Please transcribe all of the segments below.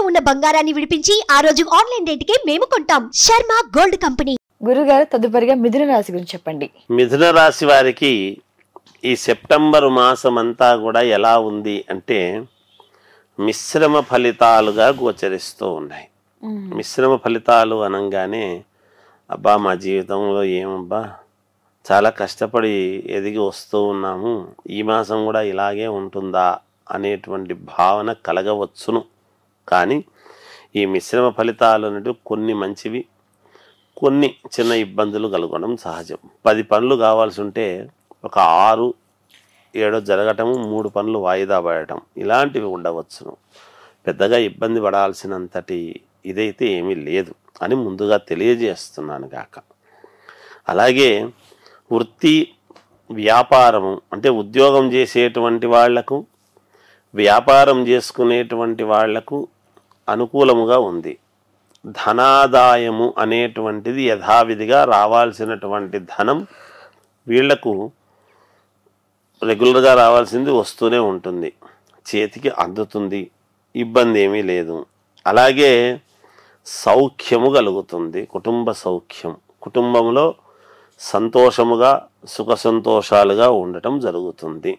ఉన్న బంగారాన్ని విడిపించి ఆ రోజు ఆన్లైన్ రేటుకే మేము కొంటాం శర్మ గోల్డ్ కంపెనీ గురుగారు తదుపరిగా మిథున రాశి గురించి చెప్పండి మిథున రాశి వారికి ఈ సెప్టెంబర్ మాసం అంతా కూడా ఎలా ఉంది అంటే మిశ్రమ ఫలితాలుగా గోచరిస్తూ ఉన్నాయి మిశ్రమ ఫలితాలు అనగానే అబ్బా మా జీవితంలో ఏమబ్బా చాలా కష్టపడి ఎదిగి వస్తూ ఉన్నాము ఈ మాసం కూడా ఇలాగే ఉంటుందా అనేటువంటి భావన కలగవచ్చును కానీ ఈ మిశ్రమ ఫలితాలు అనేవి కొన్ని మంచివి కొన్ని చిన్న ఇబ్బందులు కలగడం సహజం పది పనులు కావాల్సి ఉంటే ఒక ఆరు ఏడో జరగటము మూడు పనులు వాయిదా పడటం ఇలాంటివి ఉండవచ్చును పెద్దగా ఇబ్బంది పడాల్సినంతటి ఇదైతే ఏమీ లేదు అని ముందుగా తెలియజేస్తున్నాను గాక అలాగే వృత్తి వ్యాపారము అంటే ఉద్యోగం చేసేటువంటి వాళ్లకు వ్యాపారం చేసుకునేటువంటి వాళ్లకు అనుకూలముగా ఉంది ధనాదాయము అనేటువంటిది యథావిధిగా రావాల్సినటువంటి ధనం వీళ్లకు రెగ్యులర్గా రావాల్సింది వస్తూనే ఉంటుంది చేతికి అందుతుంది ఇబ్బంది ఏమీ లేదు అలాగే సౌఖ్యము కలుగుతుంది కుటుంబ సౌఖ్యం కుటుంబంలో సంతోషముగా సుఖ సంతోషాలుగా ఉండటం జరుగుతుంది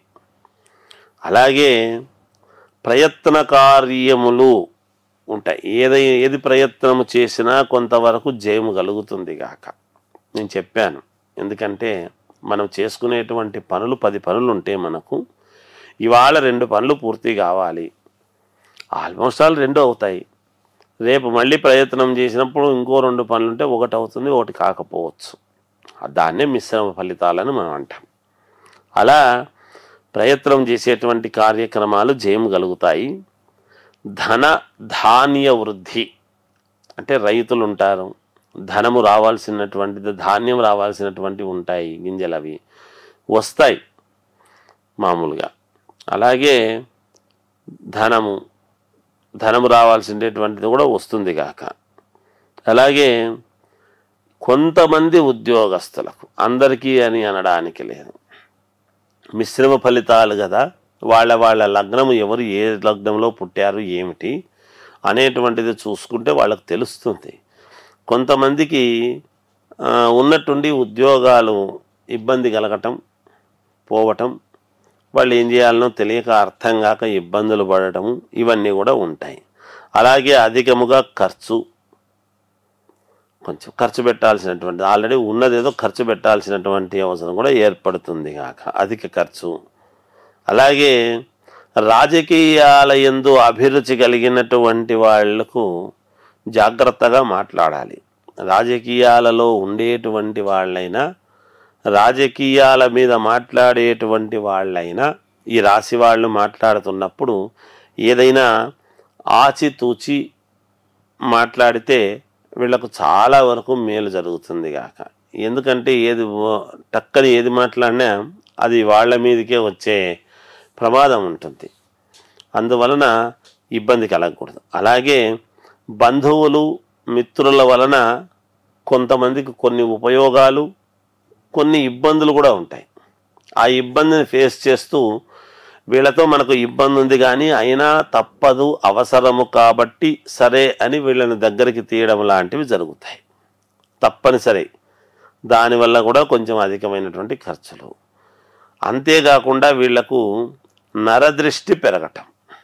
అలాగే ప్రయత్న కార్యములు ఉంటాయి ఏదై ఏది ప్రయత్నము చేసినా కొంతవరకు జయము కలుగుతుంది గాక నేను చెప్పాను ఎందుకంటే మనం చేసుకునేటువంటి పనులు పది పనులు ఉంటే మనకు ఇవాళ రెండు పనులు పూర్తి కావాలి ఆల్మోస్ట్ ఆల్ రెండు అవుతాయి రేపు మళ్ళీ ప్రయత్నం చేసినప్పుడు ఇంకో రెండు పనులు ఉంటే ఒకటి అవుతుంది ఒకటి కాకపోవచ్చు దాన్నే మిశ్రమ ఫలితాలని మనం అంటాం అలా ప్రయత్నం చేసేటువంటి కార్యక్రమాలు జయం కలుగుతాయి ధన ధాన్య వృద్ధి అంటే రైతులు ఉంటారు ధనము రావాల్సినటువంటిది ధాన్యం రావాల్సినటువంటి ఉంటాయి గింజలు అవి వస్తాయి మామూలుగా అలాగే ధనము ధనము రావాల్సినటువంటిది కూడా వస్తుంది కాక అలాగే కొంతమంది ఉద్యోగస్తులకు అందరికీ అని అనడానికి లేదు మిశ్రమ ఫలితాలు కదా వాళ్ళ వాళ్ళ లగ్నము ఎవరు ఏ లగ్నంలో పుట్టారు ఏమిటి అనేటువంటిది చూసుకుంటే వాళ్ళకు తెలుస్తుంది కొంతమందికి ఆ, ఉన్నట్టుండి ఉద్యోగాలు ఇబ్బంది కలగటం పోవటం వాళ్ళు ఏం చేయాలనో తెలియక అర్థం కాక ఇబ్బందులు పడటము ఇవన్నీ కూడా ఉంటాయి అలాగే అధికముగా ఖర్చు కొంచెం ఖర్చు పెట్టాల్సినటువంటి ఆల్రెడీ ఉన్నదేదో ఖర్చు పెట్టాల్సినటువంటి అవసరం కూడా ఏర్పడుతుంది కాక అధిక ఖర్చు అలాగే రాజకీయాల యందు అభిరుచి కలిగినటువంటి వాళ్లకు జాగ్రత్తగా మాట్లాడాలి రాజకీయాలలో ఉండేటువంటి వాళ్ళైనా రాజకీయాల మీద మాట్లాడేటువంటి వాళ్ళైనా ఈ రాశి వాళ్ళు మాట్లాడుతున్నప్పుడు ఏదైనా ఆచితూచి మాట్లాడితే వీళ్ళకు చాలా వరకు మేలు జరుగుతుంది కాక ఎందుకంటే ఏది ఓ- టక్కని ఏది మాట్లాడినా అది వాళ్ళ మీదకే వచ్చే ప్రమాదం ఉంటుంది అందువలన ఇబ్బంది కలగకూడదు అలాగే బంధువులు మిత్రుల వలన కొంతమందికి కొన్ని ఉపయోగాలు కొన్ని ఇబ్బందులు కూడా ఉంటాయి ఆ ఇబ్బందిని ఫేస్ చేస్తూ వీళ్ళతో మనకు ఇబ్బంది ఉంది కానీ అయినా తప్పదు అవసరము కాబట్టి సరే అని వీళ్ళని దగ్గరికి తీయడం లాంటివి జరుగుతాయి తప్పనిసరి దానివల్ల కూడా కొంచెం అధికమైనటువంటి ఖర్చులు అంతేకాకుండా వీళ్లకు నరదృష్టి పెరగటం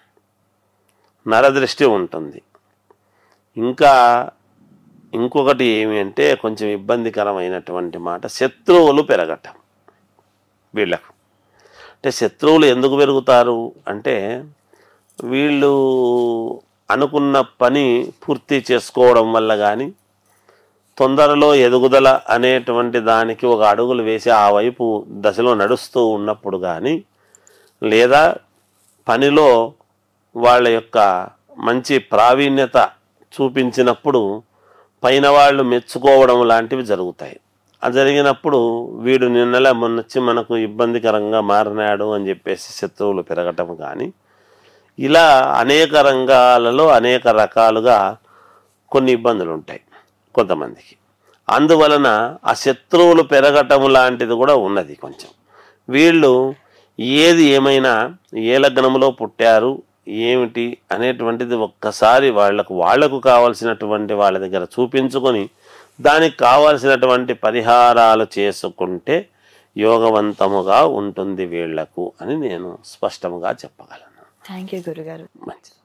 నరదృష్టి ఉంటుంది ఇంకా ఇంకొకటి ఏమి అంటే కొంచెం ఇబ్బందికరమైనటువంటి మాట శత్రువులు పెరగటం వీళ్ళకు అంటే శత్రువులు ఎందుకు పెరుగుతారు అంటే వీళ్ళు అనుకున్న పని పూర్తి చేసుకోవడం వల్ల కానీ తొందరలో ఎదుగుదల అనేటువంటి దానికి ఒక అడుగులు వేసి ఆ వైపు దశలో నడుస్తూ ఉన్నప్పుడు కానీ లేదా పనిలో వాళ్ళ యొక్క మంచి ప్రావీణ్యత చూపించినప్పుడు పైన వాళ్ళు మెచ్చుకోవడం లాంటివి జరుగుతాయి అది జరిగినప్పుడు వీడు నిన్నలా మొన్నొచ్చి మనకు ఇబ్బందికరంగా మారినాడు అని చెప్పేసి శత్రువులు పెరగటం కానీ ఇలా అనేక రంగాలలో అనేక రకాలుగా కొన్ని ఇబ్బందులు ఉంటాయి కొంతమందికి అందువలన ఆ శత్రువులు పెరగటం లాంటిది కూడా ఉన్నది కొంచెం వీళ్ళు ఏది ఏమైనా ఏ లగ్నంలో పుట్టారు ఏమిటి అనేటువంటిది ఒక్కసారి వాళ్ళకు వాళ్లకు కావాల్సినటువంటి వాళ్ళ దగ్గర చూపించుకొని దానికి కావాల్సినటువంటి పరిహారాలు చేసుకుంటే యోగవంతముగా ఉంటుంది వీళ్లకు అని నేను స్పష్టముగా చెప్పగలను థ్యాంక్ యూ గురుగారు మంచిది